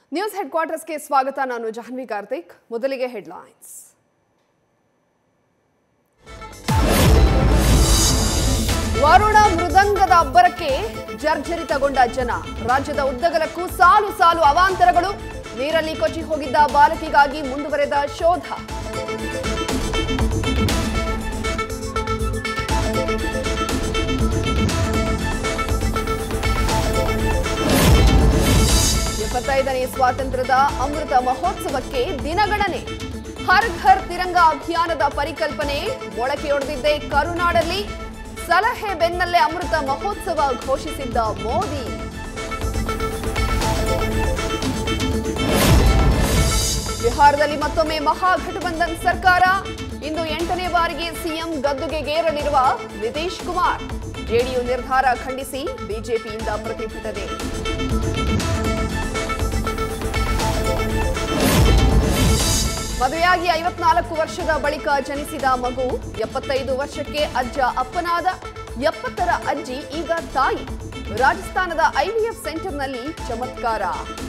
news head ಕ್ವಾರ್ಟರ್ಸ್ಗೆ ಸ್ವಾಗತ ನಾನು ಜಾಹ್ನವಿ ಕಾರ್ತಿಕ್ ಮೊದಲಿಗೆ ಹೆಡ್ಲೈನ್ಸ್ ವರುಣ ಮೃದಂಗದ ಅಬ್ಬರಕ್ಕೆ ಜರ್ಜರಿತಗೊಂಡ ಜನ ರಾಜ್ಯದ ಉದ್ದಗಲಕ್ಕೂ ಸಾಲು ಸಾಲು ಅವಾಂತರಗಳು ನೀರಲ್ಲಿ ಕೊಚ್ಚಿ ಹೋಗಿದ್ದ ಬಾಲಕಿಗಾಗಿ ಮುಂದುವರೆದ ಶೋಧ ಎಪ್ಪತ್ತೈದನೇ ಸ್ವಾತಂತ್ರ್ಯದ ಅಮೃತ ಮಹೋತ್ಸವಕ್ಕೆ ದಿನಗಣನೆ ಹರ್ ಘರ್ ತಿರಂಗ ಅಭಿಯಾನದ ಪರಿಕಲ್ಪನೆ ಮೊಳಕೆಯೊಡೆದಿದ್ದೆ ಕರುನಾಡಲ್ಲಿ ಸಲಹೆ ಬೆನ್ನಲ್ಲೇ ಅಮೃತ ಮಹೋತ್ಸವ ಘೋಷಿಸಿದ್ದ ಮೋದಿ ಬಿಹಾರದಲ್ಲಿ ಮತ್ತೊಮ್ಮೆ ಮಹಾಗಠಬಂಧನ್ ಸರ್ಕಾರ ಇಂದು ಎಂಟನೇ ಬಾರಿಗೆ ಸಿಎಂ ಗದ್ದುಗೆಗೇರಲಿರುವ ನಿತೀಶ್ ಕುಮಾರ್ ಜೆಡಿಯು ನಿರ್ಧಾರ ಖಂಡಿಸಿ ಬಿಜೆಪಿಯಿಂದ ಪ್ರತಿಭಟನೆ ಮದುವೆಯಾಗಿ ಐವತ್ನಾಲ್ಕು ವರ್ಷದ ಬಳಿಕ ಜನಿಸಿದ ಮಗು ಎಪ್ಪತ್ತೈದು ವರ್ಷಕ್ಕೆ ಅಜ್ಜ ಅಪ್ಪನಾದ ಎಪ್ಪತ್ತರ ಅಜ್ಜಿ ಈಗ ತಾಯಿ ರಾಜಸ್ಥಾನದ ಐವಿಎಫ್ ಸೆಂಟರ್ನಲ್ಲಿ ಚಮತ್ಕಾರ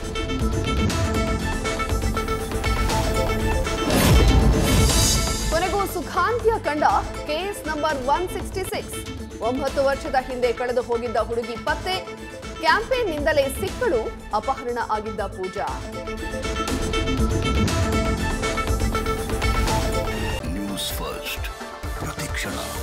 ಕೊನೆಗೂ ಸುಖಾಂತ್ಯ ಕಂಡ case number one sixty six ಒಂಬತ್ತು ವರ್ಷದ ಹಿಂದೆ ಕಳೆದು ಹೋಗಿದ್ದ ಹುಡುಗಿ ಪತ್ತೆ ಕ್ಯಾಂಪೇನ್ನಿಂದಲೇ ಸಿಕ್ಕಳು ಅಪಹರಣ ಆಗಿದ್ದ ಪೂಜಾ ನ್ಯೂಸ್ ಫಸ್ಟ್ ಪ್ರತಿಕ್ಷಣ